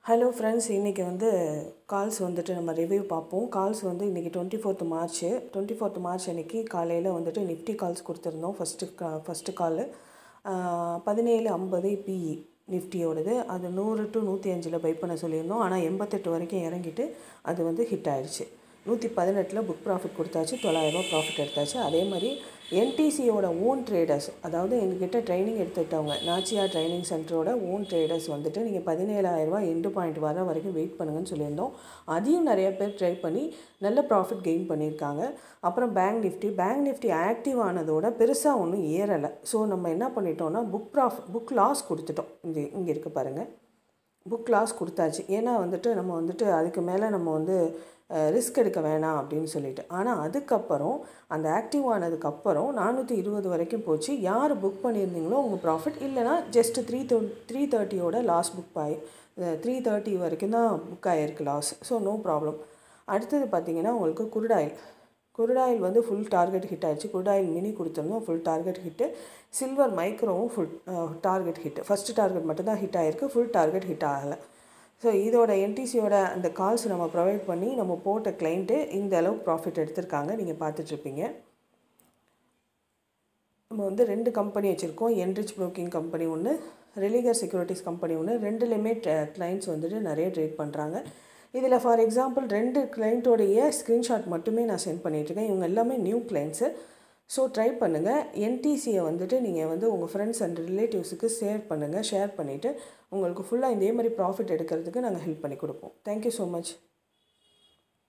hello friends இன்றைக்கி வந்து calls வந்துட்டு நம்ம ரிவ்யூ பார்ப்போம் கால்ஸ் வந்து இன்றைக்கி twenty fourth March twenty fourth March அன்றைக்கி காலையில் வந்துட்டு நிஃப்டி கால்ஸ் கொடுத்துருந்தோம் ஃபஸ்ட்டு கா ஃபஸ்ட்டு காலு பதினேழு ஐம்பது பிஇ நிஃப்டியோடது அது நூறு டு நூற்றி அஞ்சில் பை பண்ண சொல்லியிருந்தோம் ஆனால் எண்பத்தெட்டு வரைக்கும் இறங்கிட்டு அது வந்து ஹிட் ஆயிடுச்சு நூற்றி பதினெட்டில் புக் ப்ராஃபிட் கொடுத்தாச்சு தொள்ளாயிரரூபா ப்ராஃபிட் எடுத்தாச்சு அதே மாதிரி என்டிசியோட ஓன் ட்ரேடர்ஸ் அதாவது எங்ககிட்ட ட்ரைனிங் எடுத்துக்கிட்டவங்க நாச்சியா ட்ரைனிங் சென்டரோட ஓன் ட்ரேடர்ஸ் வந்துட்டு நீங்கள் பதினேழாயிரரூபா எண்டு பாயிண்ட் வர வரைக்கும் வெயிட் பண்ணுங்கன்னு சொல்லியிருந்தோம் அதையும் நிறைய பேர் ட்ரை பண்ணி நல்ல ப்ராஃபிட் கெயின் பண்ணியிருக்காங்க அப்புறம் bank Nifty bank Nifty active ஆனதோட பெருசாக ஒன்றும் ஏறலை ஸோ நம்ம என்ன பண்ணிட்டோம்னா புக் ப்ராஃபிட் புக் லாஸ் கொடுத்துட்டோம் இங்கே இங்கே இருக்குது பாருங்கள் புக் லாஸ் கொடுத்தாச்சு ஏன்னா வந்துட்டு நம்ம வந்துட்டு அதுக்கு மேலே நம்ம வந்து ரிஸ்க் எடுக்க வேணாம் அப்படின்னு சொல்லிட்டு ஆனால் அதுக்கப்புறம் அந்த ஆக்டிவ் ஆனதுக்கப்புறம் நானூற்றி இருபது வரைக்கும் போச்சு யார் புக் பண்ணியிருந்தீங்களோ உங்கள் ப்ராஃபிட் இல்லைனா ஜஸ்ட் த்ரீ தொ த்ரீ தேர்ட்டியோட லாஸ் புக் ஆகி த்ரீ தேர்ட்டி வரைக்கும் தான் புக் ஆகிருக்கு லாஸ் ஸோ நோ ப்ராப்ளம் அடுத்தது பார்த்தீங்கன்னா உங்களுக்கு குருடாயில் குருடாயில் வந்து ஃபுல் டார்கெட் ஹிட் ஆயிடுச்சு குருடாயில் மினி கொடுத்துருந்தோம் ஃபுல் டார்கெட் ஹிட்டு சில்வர் மைக்ரோவும் full target hit first target மட்டும் தான் ஹிட் ஆகிருக்கு ஃபுல் டார்கெட் ஹிட் ஆகலை ஸோ இதோட என்டிசியோட அந்த கால்ஸ் நம்ம ப்ரொவைட் பண்ணி நம்ம போட்ட கிளைண்ட்டு இந்த அளவுக்கு ப்ராஃபிட் எடுத்திருக்காங்க நீங்கள் பார்த்துட்ருப்பீங்க நம்ம வந்து ரெண்டு கம்பெனி வச்சுருக்கோம் என்ரிச் ப்ரோக்கிங் கம்பெனி ஒன்று ரெலிகர் செக்யூரிட்டிஸ் கம்பெனி ஒன்று ரெண்டுலேயுமே கிளைண்ட்ஸ் வந்துட்டு நிறைய ட்ரேட் பண்ணுறாங்க இதில் ஃபார் எக்ஸாம்பிள் ரெண்டு கிளைண்ட்டோடைய ஸ்க்ரீன்ஷாட் மட்டுமே நான் சென்ட் பண்ணிகிட்ருக்கேன் இவங்க எல்லாமே நியூ கிளைண்ட்ஸு ஸோ ட்ரை பண்ணுங்கள் என்டிசியை வந்துட்டு நீங்கள் வந்து உங்கள் ஃப்ரெண்ட்ஸ் அண்ட் ரிலேட்டிவ்ஸுக்கு ஷேர் பண்ணுங்கள் ஷேர் பண்ணிவிட்டு உங்களுக்கு ஃபுல்லாக இதே மாதிரி ப்ராஃபிட் எடுக்கிறதுக்கு நாங்கள் ஹெல்ப் பண்ணி கொடுப்போம் தேங்க்யூ ஸோ மச்